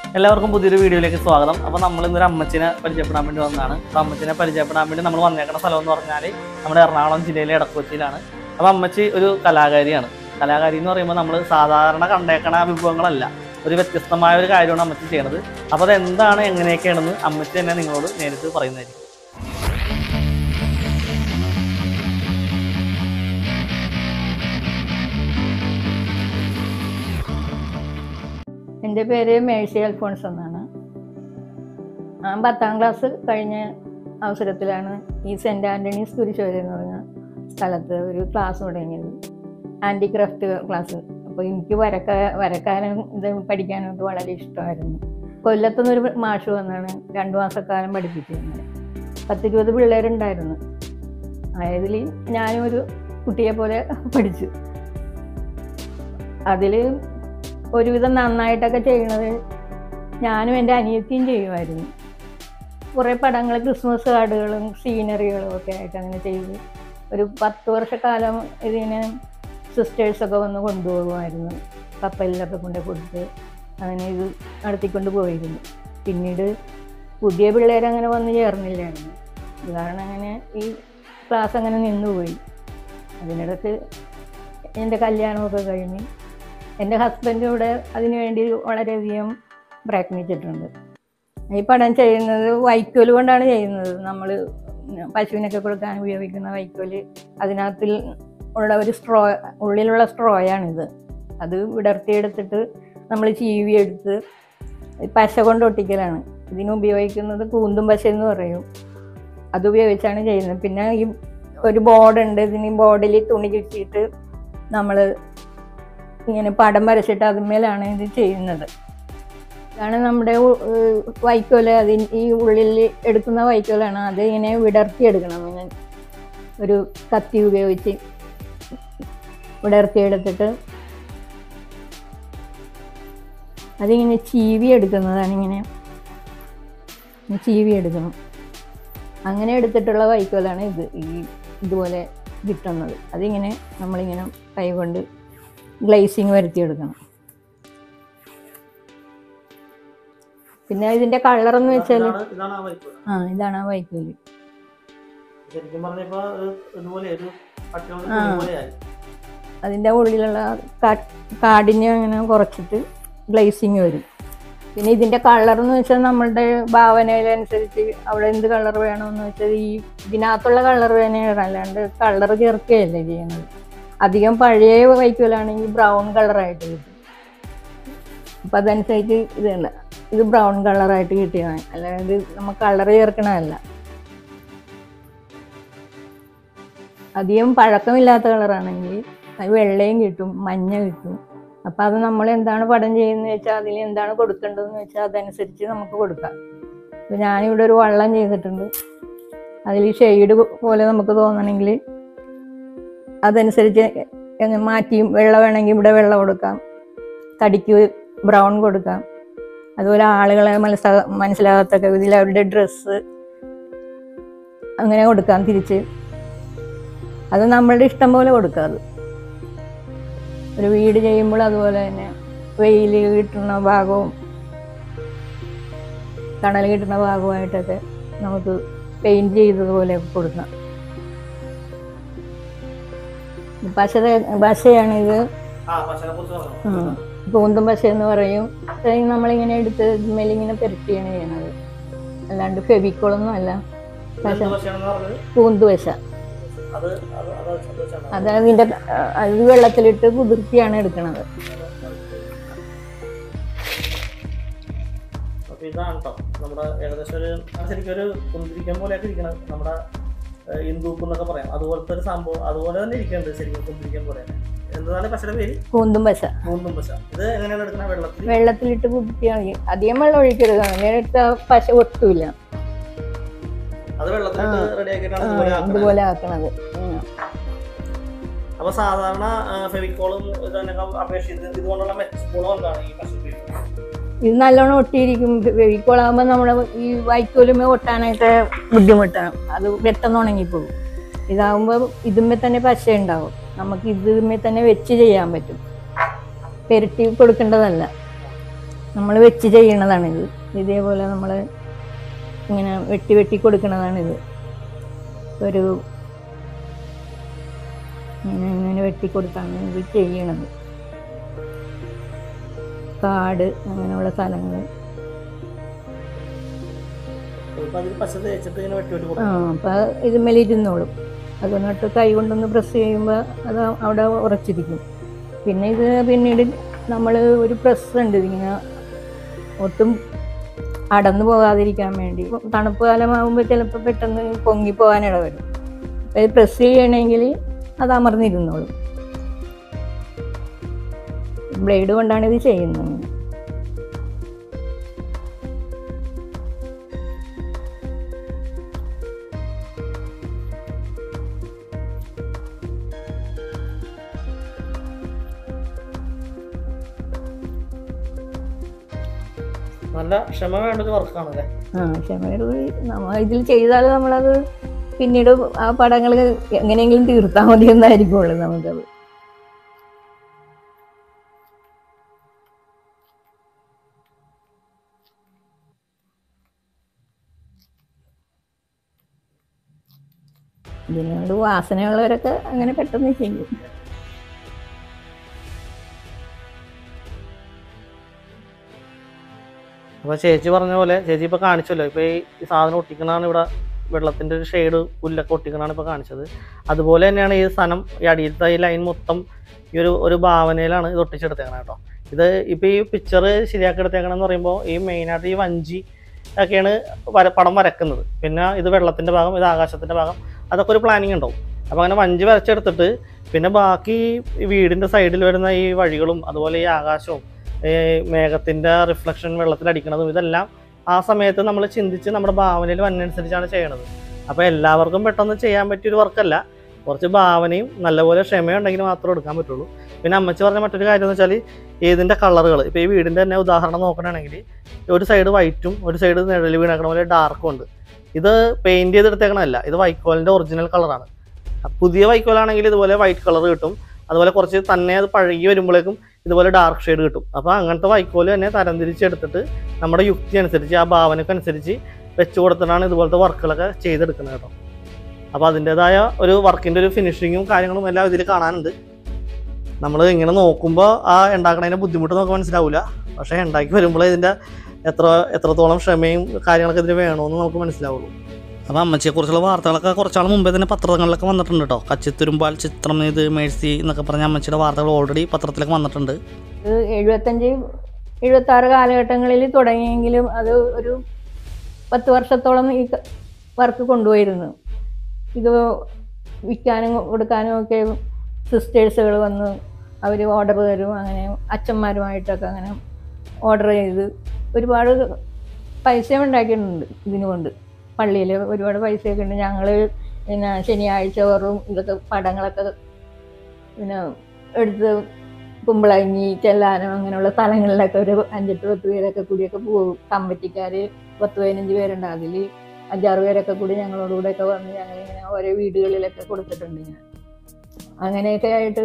എല്ലാവർക്കും പുതിയൊരു വീഡിയോയിലേക്ക് സ്വാഗതം അപ്പോൾ നമ്മൾ ഇന്നൊരു അമ്മച്ചിനെ പരിചയപ്പെടാൻ വേണ്ടി വന്നതാണ് അപ്പോൾ അമ്മച്ചിനെ പരിചയപ്പെടാൻ വേണ്ടി നമ്മൾ വന്നേക്കുന്ന സ്ഥലം എന്ന് പറഞ്ഞാൽ നമ്മുടെ എറണാകുളം ജില്ലയിലെ എടക്കൊച്ചിയിലാണ് അപ്പോൾ അമ്മച്ചി ഒരു കലാകാരിയാണ് കലാകാരി എന്ന് പറയുമ്പോൾ നമ്മൾ സാധാരണ കണ്ടേക്കണ വിഭവങ്ങളല്ല ഒരു വ്യത്യസ്തമായ ഒരു കാര്യമാണ് അമ്മച്ചി ചെയ്യണത് അപ്പോൾ അത് എന്താണ് എങ്ങനെയൊക്കെയാണെന്ന് അമ്മച്ചി തന്നെ നിങ്ങളോട് നേരിട്ട് പറയുന്നതായിരിക്കും എൻ്റെ പേര് മേഴ്സി അൽഫോൺസ് എന്നാണ് ഞാൻ പത്താം ക്ലാസ് കഴിഞ്ഞ അവസരത്തിലാണ് ഈ സെൻറ്റ് ആൻ്റണീസ് കുരിശോല എന്ന് പറഞ്ഞ സ്ഥലത്ത് ഒരു ക്ലാസ് തുടങ്ങിയത് ഹാൻഡിക്രാഫ്റ്റ് ക്ലാസ് അപ്പോൾ എനിക്ക് വരക്ക വരക്കാനും ഇത് പഠിക്കാനും ഒക്കെ വളരെ ഇഷ്ടമായിരുന്നു കൊല്ലത്തുനിന്ന് ഒരു മാഷ് വന്നാണ് രണ്ട് മാസക്കാലം പഠിപ്പിച്ചിരുന്നത് പത്തിരുപത് പിള്ളേരുണ്ടായിരുന്നു അതിൽ ഞാനും ഒരു കുട്ടിയെ പോലെ പഠിച്ചു അതിൽ ഒരുവിധം നന്നായിട്ടൊക്കെ ചെയ്യണത് ഞാനും എൻ്റെ അനിയത്തിയും ചെയ്യുമായിരുന്നു കുറേ പടങ്ങൾ ക്രിസ്മസ് കാർഡുകളും സീനറികളും ഒക്കെ ആയിട്ട് അങ്ങനെ ചെയ്തു ഒരു പത്ത് വർഷക്കാലം ഇതിന് സിസ്റ്റേഴ്സൊക്കെ വന്ന് കൊണ്ടുപോകുമായിരുന്നു കപ്പലിലൊക്കെ കൊണ്ട് കൊടുത്ത് അങ്ങനെ ഇത് നടത്തിക്കൊണ്ട് പോയിരുന്നു പിന്നീട് പുതിയ പിള്ളേരങ്ങനെ വന്ന് ചേർന്നില്ലായിരുന്നു ഇത് കാരണം അങ്ങനെ ഈ ക്ലാസ് അങ്ങനെ നിന്നുപോയി അതിനിടക്ക് എൻ്റെ കല്യാണമൊക്കെ കഴിഞ്ഞ് എൻ്റെ ഹസ്ബൻഡ് ഇവിടെ അതിനു വേണ്ടി വളരെയധികം പ്രയത്നിച്ചിട്ടുണ്ട് ഈ പടം ചെയ്യുന്നത് വൈക്കോല് കൊണ്ടാണ് ചെയ്യുന്നത് നമ്മൾ പശുവിനൊക്കെ കൊടുക്കാൻ ഉപയോഗിക്കുന്ന വൈക്കോല് അതിനകത്തിൽ ഉള്ള ഒരു സ്ട്രോ ഉള്ളിലുള്ള സ്ട്രോയാണിത് അത് വിടർത്തിയെടുത്തിട്ട് നമ്മൾ ചീവി എടുത്ത് പശ കൊണ്ട് ഒട്ടിക്കലാണ് ഇതിന് ഉപയോഗിക്കുന്നത് കൂന്തും പശ എന്ന് പറയും അത് ഉപയോഗിച്ചാണ് ചെയ്യുന്നത് പിന്നെ ഈ ഒരു ബോർഡുണ്ട് ഇതിന് ബോർഡിൽ തുണി ചുറ്റിയിട്ട് നമ്മൾ ഇങ്ങനെ പടം വരച്ചിട്ട് അതിന്മേലാണ് ഇത് ചെയ്യുന്നത് ഇതാണ് നമ്മുടെ ഉ- ഏഹ് വൈക്കോല് അതിന് ഈ ഉള്ളിൽ എടുക്കുന്ന വൈക്കോലാണ് അത് ഇങ്ങനെ വിടർത്തി എടുക്കണം ഇങ്ങനെ ഒരു കത്തി ഉപയോഗിച്ച് വിടർത്തി എടുത്തിട്ട് അതിങ്ങനെ ചീവി എടുക്കുന്നതാണ് ഇങ്ങനെ ഇങ്ങനെ ചീവി എടുക്കണം അങ്ങനെ എടുത്തിട്ടുള്ള വൈക്കോലാണ് ഇത് ഈ ഇതുപോലെ കിട്ടുന്നത് അതിങ്ങനെ നമ്മളിങ്ങനെ കൈകൊണ്ട് ഗ്ലേസിങ് വരുത്തിയെടുക്കണം പിന്നെ ഇതിന്റെ കളർ എന്ന് വെച്ചാൽ ഇതാണ് ഇതാണ് ആ വൈക്കോൽ ആ ഇതാണ് ആ വൈക്കോല് ശരിക്കും പറഞ്ഞപ്പോൾ ഇതുപോലെ ഒരു പട്ടിയോട് ആ. പോലെയായി അതിന്റെ ഉള്ളിലുള്ള കാ- കാഠിന്യം അങ്ങനെ കുറച്ചിട്ട് ഗ്ലേസിങ് വരും പിന്നെ ഇതിന്റെ കളർ എന്ന് വെച്ചാൽ നമ്മളുടെ ഭാവനയിലനുസരിച്ച് അവിടെ എന്ത് കളർ വേണമെന്ന് വെച്ചാൽ ഈ ഇതിനകത്തുള്ള കളർ തന്നെയാണ് അല്ലാണ്ട് കളർ ചേർക്കുകയല്ല ചെയ്യുന്നത് അധികം പഴയ വൈക്കോലാണെങ്കിൽ ബ്രൗൺ കളറായിട്ട് കിട്ടും അപ്പം അതനുസരിച്ച് ഇതല്ല ഇത് ബ്രൗൺ കളറായിട്ട് കിട്ടിയതാണ് അല്ലാണ്ട് നമ്മൾ കളർ ചേർക്കണമല്ല അധികം പഴക്കമില്ലാത്ത കളറാണെങ്കിൽ അത് വെള്ളയും കിട്ടും മഞ്ഞ കിട്ടും അപ്പം അത് നമ്മൾ എന്താണ് പടം ചെയ്യുന്നത് വെച്ചാൽ അതിൽ എന്താണ് കൊടുക്കേണ്ടതെന്ന് വെച്ചാൽ അതനുസരിച്ച് നമുക്ക് കൊടുക്കാം ഇപ്പം ഞാനിവിടെ ഒരു വള്ളം ചെയ്തിട്ടുണ്ട് അതിൽ ഷെയ്ഡ് പോലെ നമുക്ക് തോന്നണമെങ്കിൽ അതനുസരിച്ച് എങ്ങ- മാറ്റിയും വെള്ളം വേണമെങ്കിൽ ഇവിടെ വെള്ളം കൊടുക്കാം തടിക്ക് ബ്രൗൺ കൊടുക്കാം അതുപോലെ ആളുകളെ മനസ്സിലാ മനസ്സിലാകത്തക്ക വിധത്തിൽ അവരുടെ ഡ്രസ്സ് അങ്ങനെ കൊടുക്കാം തിരിച്ച് അത് നമ്മളുടെ ഇഷ്ടം പോലെ കൊടുക്കാം അത് ഒരു വീട് ചെയ്യുമ്പോൾ അതുപോലെ തന്നെ വെയിൽ കിട്ടുന്ന ഭാഗവും തണൽ കിട്ടുന്ന ഭാഗവുമായിട്ടൊക്കെ നമുക്ക് പെയിൻറ് ചെയ്തതുപോലെ കൊടുക്കാം പശ പശയാണ് ഇത് ആ പശനെ കുറിച്ച് പറഞ്ഞു ഉം. കൂന്തും പശ എന്ന് പറയും ഇത് നമ്മളിങ്ങനെ എടുത്ത് മേലിങ്ങനെ പെരട്ടിയാണ് ചെയ്യണത് അല്ലാണ്ട് ഫെവിക്കോളൊന്നും അല്ല പശ എന്ത് പശയാണെന്ന് പറഞ്ഞത് കൂന്തുപശ അത് അത് അത് വെച്ചാണ് അത് അതിൻ്റെ അത് വെള്ളത്തിലിട്ട് കുതിർത്തിയാണ് എടുക്കണത് അപ്പൊ ഇതാണ് കേട്ടോ നമ്മുടെ ഏകദേശം ഒരു അത് ശരിക്കും ഒരു കുന്തിരിക്കം പോലെയൊക്കെ ഇരിക്കണം നമ്മുടെ ഏഹ്, ഇന്ദുപ്പ് എന്നൊക്കെ പറയാം അതുപോലത്തെ ഒരു സംഭവം അതുപോലെ തന്നെ ഇരിക്കുന്നുണ്ട് ശരിക്കും കുന്തിരിക്കം പോലെ തന്നെ എന്താണ് പശയുടെ പേര് കൂന്തും പശ മൂന്നും പശ ഇത് എങ്ങനെയാണ് എടുക്കുന്ന വെള്ളത്തിൽ വെള്ളത്തിലിട്ട് കുതിർത്തിയാണ് ചെയ്യ- അധികം വെള്ളം ഒഴിക്കരുത് അങ്ങനെ എടുത്താൽ പശ ഒട്ടൂല അത് വെള്ളത്തിലിട്ട് റെഡി ആക്കിയിട്ടാണ് ആ, ഇതുപോലെ ആക്കുന്നത് ഇതുപോലെ ആക്കണത് ഉം. അപ്പൊ സാധാരണ ഫെവിക്കോളും ഇതിനൊക്കെ അപേക്ഷിച്ച് ഇതുകൊണ്ടുള്ള മെച്ച ഗുണം എന്താണ് ഈ പശ ഉപയോഗിക്കുന്നത് ഇത് നല്ലോണം ഒട്ടിയിരിക്കും വെവിക്കോളാകുമ്പോൾ നമ്മുടെ ഈ വൈക്കോലുമേ ഒട്ടാനായിട്ട് ബുദ്ധിമുട്ടാണ് അത് പെട്ടെന്ന് ഉണങ്ങിപ്പോകും ഇതാകുമ്പോൾ ഇതുമ്മേ തന്നെ പശ ഉണ്ടാവും നമുക്ക് ഇതുമ്മേ തന്നെ വെച്ച് ചെയ്യാൻ പറ്റും പെരട്ടി കൊടുക്കേണ്ടതല്ല നമ്മൾ വെച്ച് ചെയ്യണതാണിത് ഇതേപോലെ നമ്മൾ ഇങ്ങനെ വെട്ടി വെട്ടി കൊടുക്കണതാണിത് ഒരു ഇങ്ങനെ ഇങ്ങനെ വെട്ടി കൊടുത്താണ് ഇത് ചെയ്യണത് കാട് അങ്ങനെയുള്ള സ്ഥലങ്ങൾ ഇപ്പൊ അതിൽ പശ തേച്ചിട്ട് ഇങ്ങനെ വെട്ടി വെട്ടി ആ കൊടുക്കും അപ്പം ഇതുമ്മേലിരുന്നോളും അതൊന്നിട്ട് കൈ കൊണ്ടൊന്ന് പ്രസ് ചെയ്യുമ്പോൾ അത് അവിടെ ഉറച്ചിരിക്കും പിന്നെ ഇത് പിന്നീട് നമ്മൾ ഒരു പ്രസ് ഉണ്ട് ഇതിങ്ങനെ ഒട്ടും അടന്നു പോകാതിരിക്കാൻ വേണ്ടി തണുപ്പ് കാലമാകുമ്പോൾ ചിലപ്പോൾ പെട്ടെന്ന് പൊങ്ങി പോകാനിട വരും അപ്പോൾ ഇത് പ്രസ് ചെയ്യണമെങ്കിൽ അത് അമർന്നിരുന്നോളും ബ്ലേഡ് കൊണ്ടാണ് ഇത് ചെയ്യുന്നത് നല്ല ക്ഷമ വേണ്ട ഒരു വർക്കാണ് അല്ലേ ആ ക്ഷമയോട് കൂടി നമ്മൾ ഇതിൽ ചെയ്താൽ നമ്മളത് പിന്നീട് ആ പടങ്ങൾ എങ്ങനെയെങ്കിലും തീർത്താൽ മതി എന്നായിരിക്കുള്ളൂ നമുക്കത് ഇതിനോട് വാസനയുള്ളവരൊക്കെ അങ്ങനെ പെട്ടെന്ന് ചെയ്യും അപ്പോൾ ചേച്ചി പറഞ്ഞ പോലെ ചേച്ചി ഇപ്പോൾ കാണിച്ചല്ലോ ഇപ്പോൾ ഈ ഈ സാധനം ഒട്ടിക്കണതാണ് ഇവിടെ വെള്ളത്തിൻ്റെ ഒരു ഷെയ്ഡ് പുല്ലൊക്കെ ഒട്ടിക്കണതാണ് ഇപ്പോൾ കാണിച്ചത് അതുപോലെ തന്നെയാണ് ഈ സാധനം ഈ അടിയിലത്തെ ഈ ലൈൻ മൊത്തം ഈ ഒരു ഒരു ഭാവനയിലാണ് ഇത് ഒട്ടിച്ചെടുത്തേക്കണത് കേട്ടോ ഇത് ഇപ്പോൾ ഈ പിക്ചർ ശരിയാക്കി എടുത്തേക്കണമെന്ന് പറയുമ്പോൾ ഈ മെയിനായിട്ട് ഈ വഞ്ചി ഒക്കെയാണ് വര പടം വരക്കുന്നത് പിന്നെ ഇത് വെള്ളത്തിൻ്റെ ഭാഗം ഇത് ആകാശത്തിൻ്റെ ഭാഗം അതൊക്കെ ഒരു പ്ലാനിങ് ഉണ്ടാവും അപ്പോൾ അങ്ങനെ വഞ്ചി വരച്ചെടുത്തിട്ട് പിന്നെ ബാക്കി ഈ വീടിൻ്റെ സൈഡിൽ വരുന്ന ഈ വഴികളും അതുപോലെ ഈ ആകാശവും ഈ മേഘത്തിൻ്റെ റിഫ്ലക്ഷൻ വെള്ളത്തിൽ അടിക്കണതും ഇതെല്ലാം ആ സമയത്ത് നമ്മൾ ചിന്തിച്ച് നമ്മുടെ ഭാവനയിൽ വന്നനുസരിച്ചാണ് ചെയ്യണത് അപ്പോൾ എല്ലാവർക്കും പെട്ടെന്ന് ചെയ്യാൻ പറ്റിയൊരു വർക്കല്ല കുറച്ച് ഭാവനയും നല്ലപോലെ ക്ഷമയുണ്ടെങ്കിൽ മാത്രമേ എടുക്കാൻ പറ്റുള്ളൂ പിന്നെ അമ്മച്ചി പറഞ്ഞ മറ്റൊരു കാര്യം എന്ന് വെച്ചാൽ ഇതിൻ്റെ കളറുകൾ ഇപ്പോൾ ഈ വീടിൻ്റെ തന്നെ ഉദാഹരണം നോക്കണമെങ്കിൽ ഒരു സൈഡ് വൈറ്റും ഒരു സൈഡ് നിഴൽ വീണേക്കണ പോലെ ഡാർക്കും ഉണ്ട് ഇത് പെയിൻറ് ചെയ്തെടുത്തേക്കണമല്ല ഇത് വൈക്കോലിൻ്റെ ഒറിജിനൽ കളറാണ് പുതിയ വൈക്കോലാണെങ്കിൽ ഇതുപോലെ വൈറ്റ് കളർ കിട്ടും അതുപോലെ കുറച്ച് തന്നെ അത് പഴകി വരുമ്പോഴേക്കും ഇതുപോലെ ഡാർക്ക് ഷെയ്ഡ് കിട്ടും അപ്പോൾ അങ്ങനത്തെ വൈക്കോല് തന്നെ തരംതിരിച്ചെടുത്തിട്ട് നമ്മുടെ യുക്തി അനുസരിച്ച് ആ ഭാവനക്കനുസരിച്ച് വെച്ച് കൊടുത്തിട്ടാണ് ഇതുപോലത്തെ വർക്കുകളൊക്കെ ചെയ്തെടുക്കുന്നത് കേട്ടോ അപ്പോൾ അതിൻ്റെതായ ഒരു വർക്കിൻ്റെ ഒരു ഫിനിഷിങ്ങും കാര്യങ്ങളും എല്ലാം ഇതിൽ കാണാനുണ്ട് നമ്മൾ ഇങ്ങനെ നോക്കുമ്പോൾ ആ ഉണ്ടാക്കണതിൻ്റെ ബുദ്ധിമുട്ട് നമുക്ക് മനസ്സിലാവില്ല പക്ഷേ ഉണ്ടാക്കി വരുമ്പോൾ ഇതിൻ്റെ എത്ര എത്രത്തോളം ക്ഷമയും കാര്യങ്ങളൊക്കെ ഇതിന് വേണമെന്ന് നമുക്ക് മനസ്സിലാവുള്ളൂ അപ്പോൾ അമ്മച്ചിയെക്കുറിച്ചുള്ള വാർത്തകളൊക്കെ കുറച്ചാൾ മുമ്പേ തന്നെ പത്രങ്ങളിലൊക്കെ വന്നിട്ടുണ്ട് കേട്ടോ കച്ചിത്തുരുമ്പാൽ ചിത്രം ഇത് മേഴ്സി എന്നൊക്കെ പറഞ്ഞ അമ്മച്ചിയുടെ വാർത്തകൾ ഓൾറെഡി പത്രത്തിലൊക്കെ വന്നിട്ടുണ്ട് ഇത് എഴുപത്തഞ്ച് എഴുപത്തി ആറ് കാലഘട്ടങ്ങളിൽ തുടങ്ങിയെങ്കിലും അത് ഒരു പത്ത് വർഷത്തോളം ഈ വർക്ക് കൊണ്ടുപോയിരുന്നു ഇത് വിൽക്കാനും കൊടുക്കാനും ഒക്കെ സിസ്റ്റേഴ്സുകൾ വന്ന് അവർ ഓർഡർ തരും അങ്ങനെ അച്ഛന്മാരുമായിട്ടൊക്കെ അങ്ങനെ ഓർഡർ ചെയ്ത് ഒരുപാട് പൈസ ഉണ്ടാക്കിയിട്ടുണ്ട് ഇതിനു കൊണ്ട് പള്ളിയിൽ ഒരുപാട് പൈസയൊക്കെ ഉണ്ട് ഞങ്ങൾ പിന്നെ ശനിയാഴ്ച ഓറും ഇതൊക്കെ പടങ്ങളൊക്കെ പിന്നെ എടുത്ത് കുമ്പളങ്ങി ചെല്ലാനം അങ്ങനെയുള്ള സ്ഥലങ്ങളിലൊക്കെ ഒരു അഞ്ചെട്ട് പത്ത് പേരൊക്കെ കൂടിയൊക്കെ പോകും കമ്പറ്റിക്കാർ പത്ത് പതിനഞ്ച് പേരുണ്ട് അതിൽ അഞ്ചാറ് പേരൊക്കെ കൂടി ഞങ്ങളോട് കൂടെയൊക്കെ വന്ന് ഞങ്ങളിങ്ങനെ ഓരോ വീടുകളിലൊക്കെ കൊടുത്തിട്ടുണ്ട് ഇങ്ങനെ അങ്ങനെയൊക്കെ ആയിട്ട്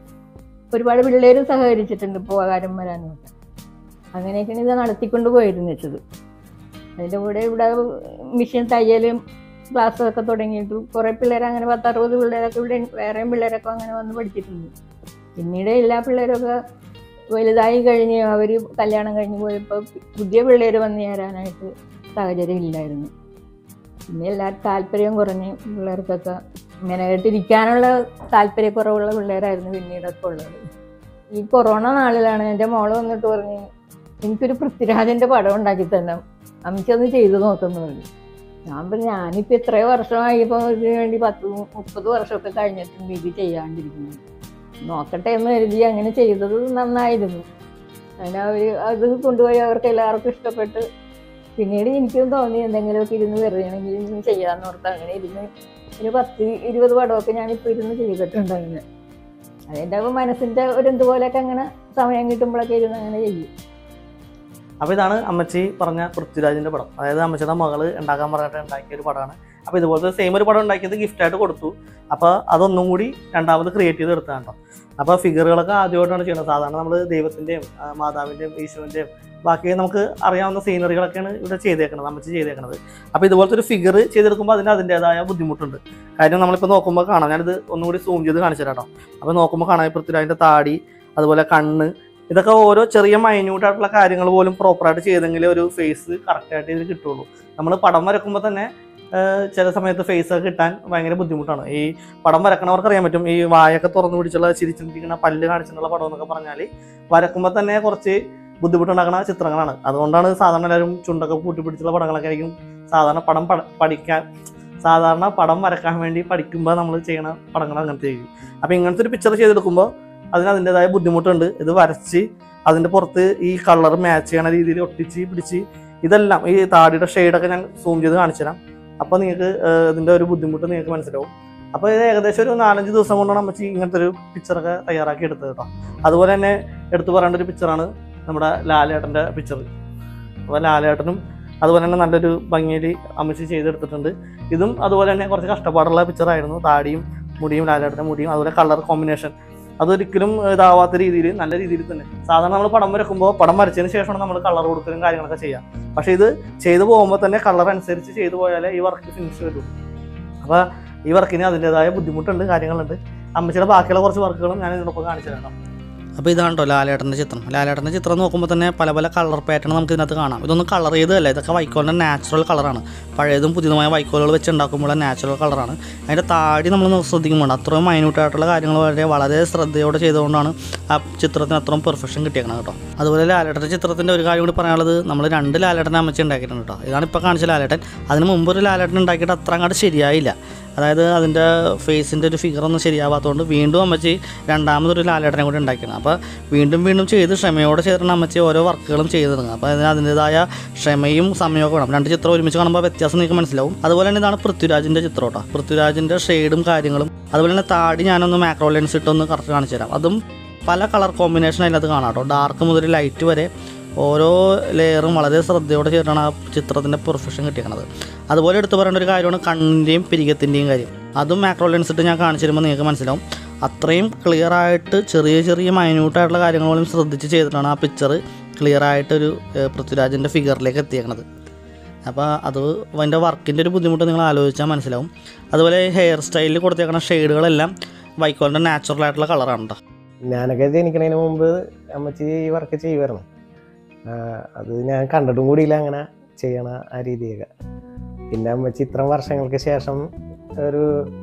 ഒരുപാട് പിള്ളേരും സഹകരിച്ചിട്ടുണ്ട് പോകാനും വരാനും ഒക്കെ അങ്ങനെയൊക്കെയാണ് ഇത് നടത്തിക്കൊണ്ട് പോയിരുന്നു വെച്ചത് അതിൻ്റെ കൂടെ ഇവിടെ മിഷൻ തയ്യലും ക്ലാസ്സൊക്കെ തുടങ്ങിയിട്ട് കുറേ പിള്ളേർ അങ്ങനെ പത്തറുപത് പിള്ളേരൊക്കെ ഇവിടെ വേറെയും പിള്ളേരൊക്കെ അങ്ങനെ വന്ന് പഠിച്ചിട്ടുണ്ട് പിന്നീട് എല്ലാ പിള്ളേരൊക്കെ വലുതായി കഴിഞ്ഞ് അവർ കല്യാണം കഴിഞ്ഞ് പോയപ്പോൾ പുതിയ പിള്ളേർ വന്ന് ചേരാനായിട്ട് സാഹചര്യം ഇല്ലായിരുന്നു പിന്നെ എല്ലാവരും താല്പര്യം കുറഞ്ഞ് പിള്ളേർക്കൊക്കെ ഇങ്ങനെ ആയിട്ടിരിക്കാനുള്ള താല്പര്യക്കുറവുള്ള പിള്ളേരായിരുന്നു പിന്നീടൊക്കെ ഉള്ളത് ഈ കൊറോണ നാളിലാണ് എൻ്റെ മോള് വന്നിട്ട് പറഞ്ഞ് എനിക്കൊരു പൃഥ്വിരാജിൻ്റെ പടം ഉണ്ടാക്കി തന്നെ അമ്മയ്ക്കൊന്ന് ചെയ്തു നോക്കുന്നു പറഞ്ഞു ഞാൻ പറഞ്ഞു ഞാനിപ്പോൾ ഇത്രയോ വർഷമായി ഇപ്പോൾ ഇതിന് വേണ്ടി പത്ത് മുപ്പത് വർഷമൊക്കെ കഴിഞ്ഞിട്ടുണ്ട് ഇത് ചെയ്യാണ്ടിരിക്കുന്നത് നോക്കട്ടെ എന്ന് കരുതി അങ്ങനെ ചെയ്തത് നന്നായിരുന്നു അങ്ങനെ അവർ അത് കൊണ്ടുപോയി അവർക്ക് എല്ലാവർക്കും ഇഷ്ടപ്പെട്ട് പിന്നീട് എനിക്കും തോന്നി എന്തെങ്കിലുമൊക്കെ ഇരുന്ന് വെറുതെയാണെങ്കിൽ ഇരുന്ന് ചെയ്യാമെന്ന് ഓർത്ത് അങ്ങനെ ഇരുന്ന് ഒരു പത്ത് ഇരുപത് പടമൊക്കെ ഞാനിപ്പോൾ ഇരുന്ന് ചെയ്തിട്ടുണ്ട് അങ്ങനെ അതെൻ്റെ മനസ്സിൻ്റെ ഒരു എന്തുപോലെയൊക്കെ അങ്ങനെ സമയം കിട്ടുമ്പോഴൊക്കെ ഇരുന്ന് അങ്ങനെ ചെയ്യും അപ്പോൾ ഇതാണ് അമ്മച്ചി പറഞ്ഞ പൃഥ്വിരാജിൻ്റെ പടം അതായത് അമ്മച്ചിയുടെ മകള് ഉണ്ടാക്കാൻ പറഞ്ഞിട്ട് ഉണ്ടാക്കിയ ഒരു പടമാണ് അപ്പോൾ ഇതുപോലത്തെ സെയിം ഒരു പടം ഉണ്ടാക്കിയത് ഗിഫ്റ്റായിട്ട് കൊടുത്തു അപ്പോൾ അതൊന്നും കൂടി രണ്ടാമത് ക്രിയേറ്റ് ചെയ്ത് എടുത്തതാണ് കേട്ടോ അപ്പോൾ ഫിഗറുകളൊക്കെ ആദ്യമായിട്ടാണ് ചെയ്യുന്നത് സാധാരണ നമ്മൾ ദൈവത്തിൻ്റെയും ഈശോവിൻ്റെയും ഈശോൻ്റെയും ബാക്കി നമുക്ക് അറിയാവുന്ന സീനറികളൊക്കെയാണ് ഇവിടെ ചെയ്തേക്കുന്നത് അമ്മച്ചി ചെയ്തേക്കുന്നത് അപ്പോൾ ഇതുപോലത്തെ ഒരു ഫിഗർ ചെയ്തെടുക്കുമ്പോൾ അതിന് അതിൻ്റെതായ ബുദ്ധിമുട്ടുണ്ട് കാര്യം നമ്മളിപ്പോൾ നോക്കുമ്പോൾ കാണാം ഞാനിത് ഒന്നുകൂടി സൂം ചെയ്ത് കാണിച്ചു തരാം കേട്ടോ അപ്പോൾ നോക്കുമ്പോൾ കാണാം ഈ പൃഥ്വിരാജിൻ്റെ താടി അതുപോലെ കണ്ണ് ഇതൊക്കെ ഓരോ ചെറിയ മൈന്യൂട്ട് ആയിട്ടുള്ള കാര്യങ്ങൾ പോലും പ്രോപ്പറായിട്ട് ചെയ്തെങ്കിലേ ഒരു ഫേസ് കറക്റ്റായിട്ട് ഇതിൽ കിട്ടുള്ളൂ നമ്മൾ പടം വരക്കുമ്പോൾ തന്നെ ആഹ് ചില സമയത്ത് ഫേസ് ഒക്കെ കിട്ടാൻ ഭയങ്കര ബുദ്ധിമുട്ടാണ് ഈ പടം വരക്കണവർക്ക് അറിയാൻ പറ്റും ഈ വായൊക്കെ തുറന്നു പിടിച്ചുള്ള ചിരിച്ചിരിക്കുന്ന പല്ല് കാണിച്ചിട്ടുള്ള പടം എന്നൊക്കെ പറഞ്ഞാൽ വരക്കുമ്പോൾ തന്നെ കുറച്ച് ബുദ്ധിമുട്ടുണ്ടാക്കുന്ന ചിത്രങ്ങളാണ് അതുകൊണ്ടാണ് സാധാരണ എല്ലാവരും ചുണ്ടൊക്കെ പൂട്ടി പിടിച്ചുള്ള പടങ്ങളൊക്കെ ആയിരിക്കും സാധാരണ പടം പട- പഠിക്കാൻ സാധാരണ പടം വരക്കാൻ വേണ്ടി പഠിക്കുമ്പോൾ നമ്മൾ ചെയ്യണ പടങ്ങൾ അങ്ങനത്തെ ആയിരിക്കും അപ്പോൾ ഇങ്ങനത്തെ ഒരു പിക്ചർ ചെയ്തെടുക്കുമ്പോൾ അതിന് അതിൻ്റെതായ ബുദ്ധിമുട്ടുണ്ട് ഇത് വരച്ച് അതിൻ്റെ പുറത്ത് ഈ കളർ മാച്ച് ചെയ്യണ രീതിയിൽ ഒട്ടിച്ച് പിടിച്ച് ഇതെല്ലാം ഈ താടിയുടെ ഷെയ്ഡൊക്കെ ഞാൻ സൂം ചെയ്ത് കാണിച്ചു തരാം അപ്പോൾ നിങ്ങൾക്ക് ഇതിൻ്റെ ഒരു ബുദ്ധിമുട്ട് നിങ്ങൾക്ക് മനസ്സിലാവും അപ്പോൾ ഇത് ഏകദേശം ഒരു നാലഞ്ച് ദിവസം കൊണ്ടാണ് അമ്മച്ചി ഇങ്ങനത്തെ ഒരു പിക്ചറൊക്കെ തയ്യാറാക്കി എടുത്തത് കേട്ടോ അതുപോലെ തന്നെ എടുത്തു പറയേണ്ട ഒരു പിക്ചറാണ് നമ്മുടെ ലാലേട്ടൻ്റെ പിക്ചർ അപ്പോൾ ലാലേട്ടനും അതുപോലെ തന്നെ നല്ലൊരു ഭംഗിയിൽ അമ്മച്ചി ചെയ്തെടുത്തിട്ടുണ്ട് ഇതും അതുപോലെ തന്നെ കുറച്ച് കഷ്ടപ്പാടുള്ള പിക്ചറായിരുന്നു താടിയും മുടിയും ലാലേട്ടൻ്റെ മുടിയും അതുപോലെ കളർ കോമ്പിനേഷൻ അതൊരിക്കലും ഇതാവാത്ത രീതിയിൽ നല്ല രീതിയിൽ തന്നെ സാധാരണ നമ്മൾ പടം വരക്കുമ്പോൾ പടം വരച്ചതിന് ശേഷമാണ് നമ്മൾ കളർ കൊടുക്കലും കാര്യങ്ങളൊക്കെ ചെയ്യുക പക്ഷേ ഇത് ചെയ്തു പോകുമ്പോൾ തന്നെ കളർ അനുസരിച്ച് ചെയ്തു പോയാലേ ഈ വർക്ക് ഫിനിഷ് വരും അപ്പോൾ ഈ വർക്കിന് അതിൻ്റെതായ ബുദ്ധിമുട്ടുണ്ട് കാര്യങ്ങളുണ്ട് അമ്മച്ചിയുടെ ബാക്കിയുള്ള കുറച്ച് വർക്കുകളും ഞാൻ ഇതിനൊപ്പം കാണിച്ചു തരാം അപ്പോൾ ഇതാണ് കേട്ടോ ലാലേട്ടൻ്റെ ചിത്രം ലാലേട്ടൻ്റെ ചിത്രം നോക്കുമ്പോൾ തന്നെ പല പല കളർ പാറ്റേൺ നമുക്ക് ഇതിനകത്ത് കാണാം ഇതൊന്നും കളർ ചെയ്തതല്ല ഇതൊക്കെ വൈക്കോലിൻ്റെ നാച്ചുറൽ കളറാണ് പഴയതും പുതിയതുമായ വൈക്കോലുകൾ വെച്ച് ഉണ്ടാക്കുമ്പോൾ നാച്ചുറൽ കളറാണ് അതിൻ്റെ താടി നമ്മൾ ശ്രദ്ധിക്കുമ്പോൾ അത്രയും മൈന്യൂട്ടായിട്ടുള്ള കാര്യങ്ങൾ വളരെ വളരെ ശ്രദ്ധയോടെ ചെയ്തുകൊണ്ടാണ് ആ ചിത്രത്തിന് അത്രയും പെർഫെക്ഷൻ കിട്ടിയേക്കണം കേട്ടോ അതുപോലെ ലാലേട്ടൻ്റെ ചിത്രത്തിൻ്റെ ഒരു കാര്യം കൂടി പറയാനുള്ളത് നമ്മൾ രണ്ട് ലാലേട്ടൻ അമ്മച്ചി ഉണ്ടാക്കിയിട്ടുണ്ട് കേട്ടോ ഇതാണ് ഇപ്പോൾ കാണിച്ച ലാലേട്ടൻ അതിന് മുമ്പ് ഒരു ലാലേട്ടൻ ഉണ്ടാക്കിയിട്ട് അത്ര അങ്ങോട്ട് ശരിയായില്ല അതായത് അതിൻ്റെ ഫേസിൻ്റെ ഒരു ഫിഗറൊന്നും ശരിയാവാത്തതുകൊണ്ട് വീണ്ടും അമ്മച്ചി രണ്ടാമതൊരു ലാലേട്ടനെ കൂടി ഉണ്ടാക്കിയാണ് അപ്പോൾ വീണ്ടും വീണ്ടും ചെയ്ത് ക്ഷമയോടെ ചെയ്തിട്ടാണ് അമ്മച്ചി ഓരോ വർക്കുകളും ചെയ്ത് തുടങ്ങുക അപ്പോൾ അതിന് അതിൻ്റെതായ ക്ഷമയും സമയമൊക്കെ വേണം രണ്ട് ചിത്രം ഒരുമിച്ച് കാണുമ്പോൾ വ്യത്യാസം നിങ്ങൾക്ക് മനസ്സിലാവും അതുപോലെ തന്നെ ഇതാണ് പൃഥ്വിരാജിൻ്റെ ചിത്രം കേട്ടോ പൃഥ്വിരാജിൻ്റെ ഷെയ്ഡും കാര്യങ്ങളും അതുപോലെ തന്നെ താടി ഞാനൊന്ന് മാക്രോ ലെൻസ് ഇട്ടൊന്ന് കറക്റ്റ് കാണിച്ചു തരാം അതും പല കളർ കോമ്പിനേഷൻ അതിനകത്ത് കാണാം കേട്ടോ ഡാർക്ക് മുതൽ ലൈറ്റ് വരെ ഓരോ ലെയറും വളരെ ശ്രദ്ധയോടെ ചെയ്തിട്ടാണ് ആ ചിത്രത്തിൻ്റെ പെർഫെക്ഷൻ കിട്ടിയേക്കുന്നത് അതുപോലെ എടുത്തു പറയേണ്ട ഒരു കാര്യമാണ് കണ്ണിൻ്റെയും പിരികത്തിൻ്റെയും കാര്യം അതും മാക്രോ ലെൻസ് ഇട്ട് ഞാൻ കാണിച്ചു തരുമ്പോൾ നിങ്ങൾക്ക് മനസ്സിലാവും അത്രയും ക്ലിയർ ആയിട്ട് ചെറിയ ചെറിയ മൈന്യൂട്ടായിട്ടുള്ള കാര്യങ്ങൾ പോലും ശ്രദ്ധിച്ച് ചെയ്തിട്ടാണ് ആ പിക്ചർ ക്ലിയർ ആയിട്ടൊരു ഏഹ്, പൃഥ്വിരാജിൻ്റെ ഫിഗറിലേക്ക് എത്തിയേക്കുന്നത് അപ്പോൾ അത് അതിൻ്റെ വർക്കിൻ്റെ ഒരു ബുദ്ധിമുട്ട് നിങ്ങൾ ആലോചിച്ചാൽ മനസ്സിലാവും അതുപോലെ ഹെയർ സ്റ്റൈലിൽ കൊടുത്തേക്കുന്ന ഷെയ്ഡുകളെല്ലാം വൈക്കോലിൻ്റെ നാച്ചുറൽ ആയിട്ടുള്ള കളറാണ് കേട്ടോ ഞാനൊക്കെ ജനിക്കുന്നതിന് മുമ്പ് അമ്മച്ചി ഈ വർക്ക് ചെയ്യുമായിരുന്നു ആ, അത് ഞാൻ കണ്ടിട്ടും കൂടിയില്ല അങ്ങനെ ചെയ്യണ ആ രീതിയൊക്കെ പിന്നെ അമ്മച്ചി ഇത്രയും വർഷങ്ങൾക്ക് ശേഷം ഒരു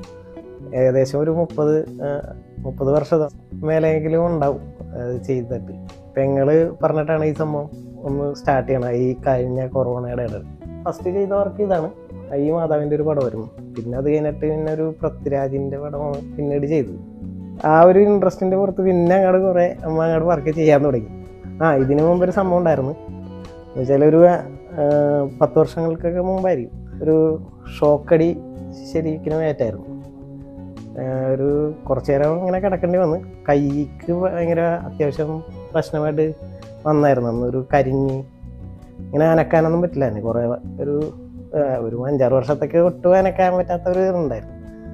ഏകദേശം ഒരു മുപ്പത് ആ, മുപ്പത് വർഷം മേലെയെങ്കിലും ഉണ്ടാവും അത് ചെയ്തിട്ട് പെങ്ങള് പറഞ്ഞിട്ടാണ് ഈ സംഭവം ഒന്ന് സ്റ്റാർട്ട് ചെയ്യണം ഈ കഴിഞ്ഞ കൊറോണയുടെ ഇടയിൽ ഫസ്റ്റ് ചെയ്ത വർക്ക് ഇതാണ് ഈ മാതാവിൻ്റെ ഒരു പടമായിരുന്നു പിന്നെ അത് കഴിഞ്ഞിട്ട് പിന്നെ ഒരു പൃഥ്വിരാജിൻ്റെ പടമാണ് പിന്നീട് ചെയ്തത് ആ ഒരു ഇൻട്രസ്റ്റിന്റെ പുറത്ത് പിന്നെ അങ്ങോട്ട് കുറെ അമ്മ അങ്ങോട്ട് വർക്ക് ചെയ്യാൻ തുടങ്ങി ആ ഇതിനു മുമ്പ് ഒരു സംഭവം ഉണ്ടായിരുന്നു എന്നുവെച്ചാൽ ഒരു ആ, പത്ത് വർഷങ്ങൾക്കൊക്കെ മുമ്പായിരിക്കും ഒരു ഷോക്കടി ശരിക്കും ഏറ്റായിരുന്നു ആ, ഒരു കുറച്ചു നേരം ഇങ്ങനെ കിടക്കേണ്ടി വന്ന് കൈക്ക് ഭയങ്കര അത്യാവശ്യം പ്രശ്നമായിട്ട് വന്നായിരുന്നു അന്ന് ഒരു കരിഞ്ഞ് ഇങ്ങനെ അനക്കാനൊന്നും പറ്റില്ല തന്നെ കുറേ ഒരു ആ, ഒരു അഞ്ചാറ് വർഷത്തേക്ക് ഒട്ടും അനക്കാൻ പറ്റാത്ത ഒരു ഇതുണ്ടായിരുന്നു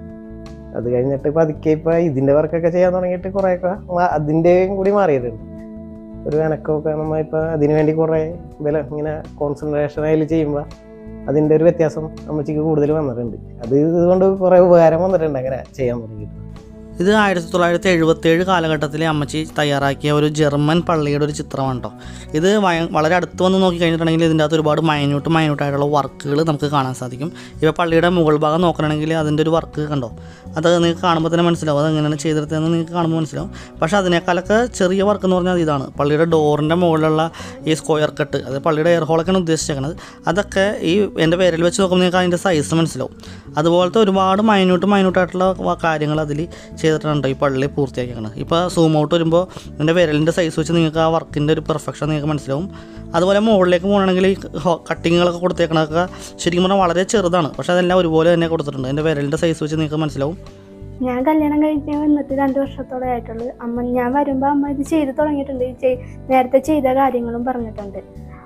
അത് കഴിഞ്ഞിട്ട് പതുക്കെ ഇപ്പൊ ഇതിന്റെ വർക്കൊക്കെ ചെയ്യാൻ തുടങ്ങിയിട്ട് കുറെയൊക്കെ മാ- അതിന്റെയും കൂടി മാറിയിട്ടുണ്ട് ഒരു അനക്കമൊക്കെ നമ്മ ഇപ്പൊ അതിനു വേണ്ടി കുറെ ബലം ഇങ്ങനെ കോൺസെൻട്രേഷൻ അതിൽ ചെയ്യുമ്പോൾ അതിന്റെ ഒരു വ്യത്യാസം അമ്മച്ചിക്ക് കൂടുതൽ വന്നിട്ടുണ്ട് അത് ഇതുകൊണ്ട് കുറെ ഉപകാരം വന്നിട്ടുണ്ട് അങ്ങനെ ചെയ്യാൻ തുടങ്ങിയിട്ട് ഇത് ആയിരത്തി തൊള്ളായിരത്തി എഴുപത്തേഴ് കാലഘട്ടത്തിലെ അമ്മച്ചി തയ്യാറാക്കിയ ഒരു ജർമ്മൻ പള്ളിയുടെ ഒരു ചിത്രമാണ് കേട്ടോ ഇത് വയ- വളരെ അടുത്ത് വന്ന് നോക്കി കഴിഞ്ഞിട്ടുണ്ടെങ്കിൽ ഇതിൻ്റെ അകത്ത് ഒരുപാട് മൈന്യൂട്ട് മൈന്യൂട്ടായിട്ടുള്ള വർക്കുകൾ നമുക്ക് കാണാൻ സാധിക്കും ഇപ്പോൾ പള്ളിയുടെ മുകൾ ഭാഗം നോക്കണമെങ്കിൽ അതിൻ്റെ ഒരു വർക്ക് കണ്ടോ അത് നിങ്ങൾക്ക് കാണുമ്പോൾ തന്നെ മനസ്സിലാവും അത് എങ്ങനെയാണ് ചെയ്തെടുത്തതെന്ന് നിങ്ങൾക്ക് കാണുമ്പോൾ മനസ്സിലാവും പക്ഷേ അതിനേക്കാളൊക്കെ ചെറിയ വർക്ക് എന്ന് പറഞ്ഞാൽ ഇതാണ് പള്ളിയുടെ ഡോറിൻ്റെ മുകളിലുള്ള ഈ സ്ക്വയർ കട്ട് അത് പള്ളിയുടെ എയർ ഹോളൊക്കെയാണ് ഉദ്ദേശിച്ചേക്കുന്നത് അതൊക്കെ ഈ എൻ്റെ പേരിൽ വെച്ച് നോക്കുമ്പോൾ നിങ്ങൾക്ക് അതിൻ്റെ സൈസ് മനസ്സിലാവും അതുപോലത്തെ ഒരുപാട് മൈന്യൂട്ട് മൈന്യൂട്ടായിട്ടുള്ള കാര്യങ്ങൾ അതിൽ ചെയ്തിട്ടുണ്ട് ഈ പള്ളി പൂർത്തിയാക്കിയേക്കുന്നത് ഇപ്പോൾ സൂം ഔട്ട് വരുമ്പോൾ എൻ്റെ വിരലിൻ്റെ സൈസ് വെച്ച് നിങ്ങൾക്ക് ആ വർക്കിൻ്റെ ഒരു പെർഫെക്ഷൻ നിങ്ങൾക്ക് മനസ്സിലാവും അതുപോലെ മുകളിലേക്ക് പോകണമെങ്കിൽ ഈ കട്ടിങ്ങുകളൊക്കെ കൊടുത്തേക്കണതൊക്കെ ശരിക്കും പറഞ്ഞാൽ വളരെ ചെറുതാണ് പക്ഷേ അതെല്ലാം ഒരുപോലെ തന്നെ കൊടുത്തിട്ടുണ്ട് എൻ്റെ വിരലിൻ്റെ സൈസ് വെച്ച് നിങ്ങൾക്ക് മനസ്സിലാവും ഞാൻ കല്യാണം കഴിഞ്ഞ് വന്നിട്ട് രണ്ട് വർഷത്തോളം ആയിട്ടുള്ളൂ അമ്മ ഞാൻ വരുമ്പോൾ അമ്മ ഇത് ചെയ്ത് തുടങ്ങിയിട്ടുണ്ട് ഈ ചെയ്- നേരത്തെ ചെയ്ത കാര്യങ്ങളും പറഞ്ഞിട്ടുണ്ട്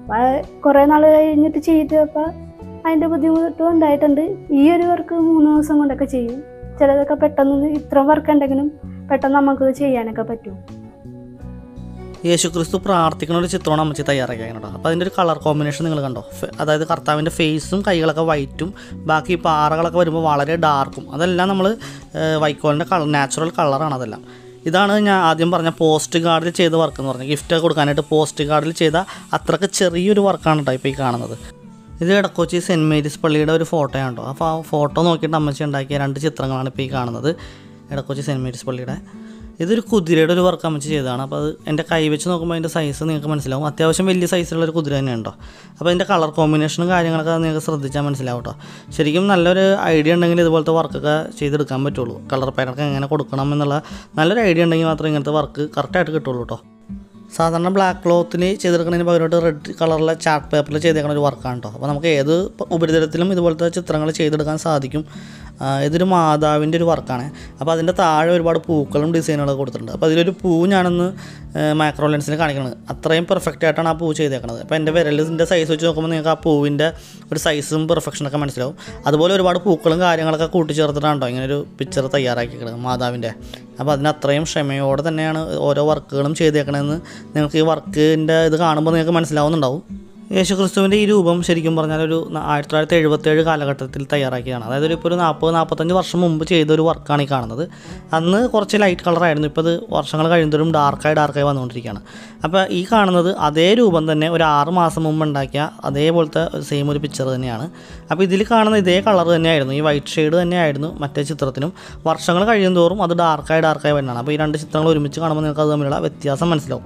അപ്പം കുറേ നാൾ കഴിഞ്ഞിട്ട് ചെയ്തപ്പോൾ അതിൻ്റെ ബുദ്ധിമുട്ടും ഉണ്ടായിട്ടുണ്ട് ഈ ഒരു വർക്ക് മൂന്ന് ദിവസം കൊണ്ടൊക്കെ ചെയ്യും ചിലതൊക്കെ പെട്ടെന്ന് ഇത്ര വർക്ക് ഉണ്ടെങ്കിലും പെട്ടെന്ന് നമുക്ക് ചെയ്യാനൊക്കെ പറ്റും യേശുക്രിസ്തു പ്രാർത്ഥിക്കുന്ന ഒരു ചിത്രമാണ് അമ്മച്ചി തയ്യാറാക്കിയാണ് കേട്ടോ അപ്പോൾ അതിൻ്റെ ഒരു കളർ കോമ്പിനേഷൻ നിങ്ങൾ കണ്ടോ ഫെ- അതായത് കർത്താവിൻ്റെ ഫേസും കൈകളൊക്കെ വൈറ്റും ബാക്കി പാറകളൊക്കെ വരുമ്പോൾ വളരെ ഡാർക്കും അതെല്ലാം നമ്മൾ വൈക്കോലിൻ്റെ കളർ നാച്ചുറൽ കളറാണ് അതെല്ലാം ഇതാണ് ഞാൻ ആദ്യം പറഞ്ഞ പോസ്റ്റ് കാർഡിൽ ചെയ്ത വർക്ക് എന്ന് പറഞ്ഞത് ഗിഫ്റ്റ് കൊടുക്കാനായിട്ട് പോസ്റ്റ് കാർഡിൽ ചെയ്ത അത്രക്ക് ചെറിയൊരു വർക്കാണ് കേട്ടോ ഇപ്പോൾ ഈ കാണുന്നത് ഇത് ഇടക്കൊച്ചി സെൻറ്റ് മേരീസ് പള്ളിയുടെ ഒരു ഫോട്ടോയാണ് കേട്ടോ അപ്പോൾ ആ ഫോട്ടോ നോക്കിയിട്ട് അമ്മച്ചി ഉണ്ടാക്കിയ രണ്ട് ചിത്രങ്ങളാണ് ഇപ്പോൾ ഈ കാണുന്നത് ഇടക്കൊച്ചി സെൻറ്റ് മേരീസ് പള്ളിയുടെ ഇതൊരു കുതിരയുടെ ഒരു വർക്ക് അമ്മച്ച് ചെയ്തതാണ് അപ്പോൾ അത് എൻ്റെ കൈ വെച്ച് നോക്കുമ്പോൾ അതിൻ്റെ സൈസ് നിങ്ങൾക്ക് മനസ്സിലാവും അത്യാവശ്യം വലിയ സൈസിലുള്ള ഒരു കുതിര തന്നെ ഉണ്ടോ അപ്പോൾ അതിൻ്റെ കളർ കോമ്പിനേഷനും കാര്യങ്ങളൊക്കെ നിങ്ങൾക്ക് ശ്രദ്ധിച്ചാൽ മനസ്സിലാവും കേട്ടോ ശരിക്കും നല്ലൊരു ഐഡിയ ഉണ്ടെങ്കിൽ ഇതുപോലത്തെ വർക്കൊക്കെ ചെയ്തെടുക്കാൻ പറ്റുള്ളൂ കളർ പാനൊക്കെ എങ്ങനെ കൊടുക്കണം എന്നുള്ള നല്ലൊരു ഐഡിയ ഉണ്ടെങ്കിൽ മാത്രമേ ഇങ്ങനത്തെ വർക്ക് കറക്റ്റായിട്ട് കിട്ടുള്ളൂ കേട്ടോ സാധാരണ ബ്ലാക്ക് ക്ലോത്തിൽ ചെയ്തെടുക്കുന്നതിന് പകരമായിട്ട് റെഡ് കളറിലെ ചാർട്ട് പേപ്പറിൽ ചെയ്തേക്കുന്ന ഒരു വർക്കാണ് കേട്ടോ അപ്പോൾ നമുക്ക് ഏത് പ- ഉപരിതലത്തിലും ഇതുപോലത്തെ ചിത്രങ്ങൾ ചെയ്തെടുക്കാൻ സാധിക്കും ആ, ഇതൊരു മാതാവിൻ്റെ ഒരു വർക്കാണ് അപ്പോൾ അതിൻ്റെ താഴെ ഒരുപാട് പൂക്കളും ഡിസൈനുകളൊക്കെ കൊടുത്തിട്ടുണ്ട് അപ്പോൾ അതിലൊരു പൂ ഞാനൊന്ന് മൈക്രോ ലെൻസിൽ കാണിക്കുന്നത് അത്രയും പെർഫെക്റ്റ് ആയിട്ടാണ് ആ പൂ ചെയ്തേക്കുന്നത് അപ്പോൾ എൻ്റെ വിരലിൻ്റെ സൈസ് വെച്ച് നോക്കുമ്പോൾ നിങ്ങൾക്ക് ആ പൂവിൻ്റെ ഒരു സൈസും പെർഫെക്ഷനൊക്കെ മനസ്സിലാവും അതുപോലെ ഒരുപാട് പൂക്കളും കാര്യങ്ങളൊക്കെ കൂട്ടിച്ചേർത്തിട്ടാണ് കേട്ടോ ഇങ്ങനെ ഒരു പിക്ചർ തയ്യാറാക്കിയിരിക്കുന്നത് മാതാവിൻ്റെ അപ്പോൾ അതിന് അത്രയും ക്ഷമയോടെ തന്നെയാണ് ഓരോ വർക്കുകളും ചെയ്തേക്കണതെന്ന് നിങ്ങൾക്ക് ഈ വർക്കിൻ്റെ ഇത് കാണുമ്പോൾ നിങ്ങൾക്ക് മനസ്സിലാവുന്നുണ്ടാവും യേശുക്രിസ്തുവിൻ്റെ ഈ രൂപം ശരിക്കും പറഞ്ഞാൽ ഒരു ന- ആയിരത്തി തൊള്ളായിരത്തി എഴുപത്തേഴ് കാലഘട്ടത്തിൽ തയ്യാറാക്കിയതാണ് അതായത് ഒരു ഇപ്പോൾ ഒരു നാൽപ്പത് നാൽപ്പത്തഞ്ച് വർഷം മുമ്പ് ചെയ്ത ഒരു വർക്കാണ് ഈ കാണുന്നത് അന്ന് കുറച്ച് ലൈറ്റ് കളറായിരുന്നു ഇപ്പോൾ ഇത് വർഷങ്ങൾ കഴിയുന്നതും ഡാർക്കായി ഡാർക്കായി വന്നുകൊണ്ടിരിക്കുകയാണ് അപ്പോൾ ഈ കാണുന്നത് അതേ രൂപം തന്നെ ഒരു ആറ് മാസം മുമ്പ് ഉണ്ടാക്കിയ അതേപോലത്തെ സെയിം ഒരു പിക്ചർ തന്നെയാണ് അപ്പോൾ ഇതിൽ കാണുന്ന ഇതേ കളർ തന്നെയായിരുന്നു ഈ വൈറ്റ് ഷെയ്ഡ് തന്നെയായിരുന്നു മറ്റേ ചിത്രത്തിനും വർഷങ്ങൾ കഴിയുന്തോറും അത് ഡാർക്കായി ഡാർക്കായി വരുന്നതാണ് അപ്പോൾ ഈ രണ്ട് ചിത്രങ്ങൾ ഒരുമിച്ച് കാണുമ്പോൾ നിങ്ങൾക്ക് അത് തമ്മിലുള്ള വ്യത്യാസം മനസ്സിലാവും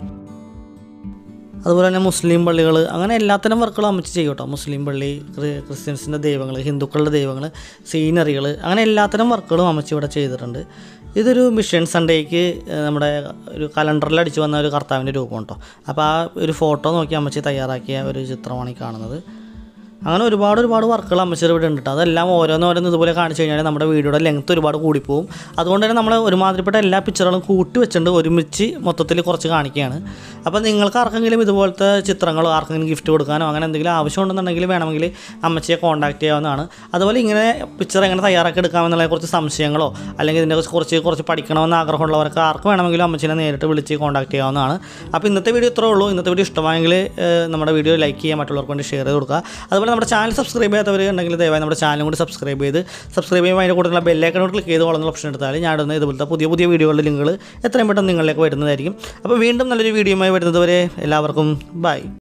അതുപോലെ തന്നെ മുസ്ലിം പള്ളികൾ അങ്ങനെ എല്ലാത്തരം വർക്കുകളും അമ്മച്ച് ചെയ്യും കേട്ടോ മുസ്ലിം പള്ളി ക്രി- ക്രിസ്ത്യൻസിൻ്റെ ദൈവങ്ങൾ ഹിന്ദുക്കളുടെ ദൈവങ്ങൾ സീനറികൾ അങ്ങനെ എല്ലാത്തരം വർക്കുകളും അമ്മച്ചി ഇവിടെ ചെയ്തിട്ടുണ്ട് ഇതൊരു മിഷൻ സൺഡേക്ക് ഏഹ്, നമ്മുടെ ഒരു കലണ്ടറിൽ അടിച്ചു വന്ന ഒരു കർത്താവിൻ്റെ രൂപം കേട്ടോ അപ്പോൾ ആ ഒരു ഫോട്ടോ നോക്കി അമ്മച്ചി തയ്യാറാക്കിയ ഒരു ചിത്രമാണ് ഈ കാണുന്നത് അങ്ങനെ ഒരുപാട് ഒരുപാട് വർക്കുകൾ അമ്മച്ചർ ഇവിടെ ഉണ്ട് കേട്ടോ അതെല്ലാം ഓരോന്നോരോന്ന് ഇതുപോലെ കാണിച്ചു കഴിഞ്ഞാൽ നമ്മുടെ വീഡിയോയുടെ ലെങ്ത് ഒരുപാട് കൂടിപ്പോവും അതുകൊണ്ട് തന്നെ നമ്മൾ ഒരുമാതിരിപ്പെട്ട എല്ലാ പിക്ചറുകളും കൂട്ടി വെച്ചിട്ടുണ്ട് ഒരുമിച്ച് മൊത്തത്തിൽ കുറച്ച് കാണിക്കുകയാണ് അപ്പോൾ നിങ്ങൾക്ക് ആർക്കെങ്കിലും ഇതുപോലത്തെ ചിത്രങ്ങളോ ആർക്കെങ്കിലും ഗിഫ്റ്റ് കൊടുക്കാനോ അങ്ങനെ എന്തെങ്കിലും ആവശ്യമുണ്ടെന്നുണ്ടെങ്കിൽ വേണമെങ്കിൽ അമ്മച്ചിയെ കോൺടാക്ട് ചെയ്യാവുന്നതാണ് അതുപോലെ ഇങ്ങനെ പിക്ചർ എങ്ങനെ തയ്യാറാക്കി എടുക്കാമെന്നുള്ള കുറച്ച് സംശയങ്ങളോ അല്ലെങ്കിൽ ഇതിനെ കുറിച്ച് കുറച്ച് കുറച്ച് പഠിക്കണമെന്ന് ആഗ്രഹമുള്ളവർക്ക് ആർക്ക് വേണമെങ്കിലും അമ്മച്ചിനെ നേരിട്ട് വിളിച്ച് കോൺടാക്ട് ചെയ്യാവുന്നതാണ് അപ്പോൾ ഇന്നത്തെ വീഡിയോ ഇത്രേ ഉള്ളൂ ഇന്നത്തെ വീഡിയോ ഇഷ്ടമായെങ്കിൽ ഏഹ്, നമ്മുടെ വീഡിയോ ലൈക്ക് ചെയ്യുക മറ്റുള്ളവർക്ക് വേണ്ടി ഷെയർ ചെയ്ത് കൊടുക്കുക അതുപോലെ നമ്മുടെ ചാനൽ സബ്സ്ക്രൈബ് ചെയ്യാത്തവർ ഉണ്ടെങ്കിൽ ദയവായി നമ്മുടെ ചാനലും കൂടി സബ്സ്ക്രൈബ് ചെയ്ത് സബ്സ്ക്രൈബ് ചെയ്യുമ്പോൾ അതിൻ്റെ കൂടെയുള്ള ബെല്ലൈക്കനോട് ക്ലിക്ക് ചെയ്ത് വളർന്ന ഓപ്ഷൻ എടുത്താൽ ഞാൻ ഇടുന്ന ഇതുപോലത്തെ പുതിയ പുതിയ വീഡിയോകളുടെ ലിങ്കുകൾ എത്രയും പെട്ടെന്ന് നിങ്ങളിലേക്ക് വരുന്നതായിരിക്കും അപ്പോൾ വീണ്ടും നല്ലൊരു വീഡിയോയുമായി വരുന്നതുവരെ എല്ലാവർക്കും ബൈ